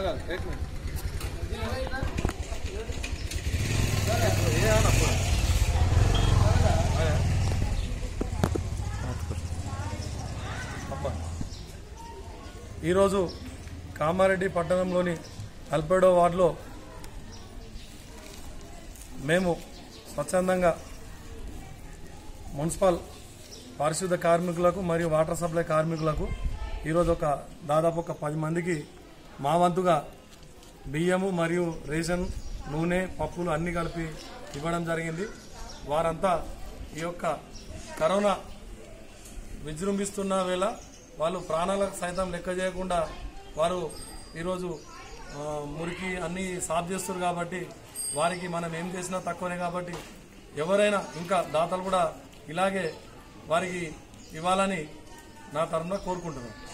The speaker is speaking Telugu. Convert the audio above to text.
ఆగాలి एक मिनट ये आना पूरा आया అబ్బా. ఈరోజు కామారెడ్డి పట్టణంలోని నలభైడో వార్డులో మేము స్వచ్ఛందంగా మున్సిపల్ పారిశుద్ధ కార్మికులకు మరియు వాటర్ సప్లై కార్మికులకు ఈరోజు ఒక దాదాపు ఒక పది మందికి మా వంతుగా బియ్యము మరియు రేషన్ నూనె పప్పులు అన్ని కలిపి ఇవ్వడం జరిగింది వారంతా ఈ యొక్క కరోనా విజృంభిస్తున్న వేళ వాళ్ళు ప్రాణాలకు సైతం లెక్క చేయకుండా వారు ఈరోజు ఆ, మురికి అన్ని సాఫ్ చేస్తారు కాబట్టి వారికి మనం ఏం చేసినా తక్కువనే కాబట్టి ఎవరైనా ఇంకా దాతలు కూడా ఇలాగే వారికి ఇవ్వాలని నా తరఫున కోరుకుంటున్నాను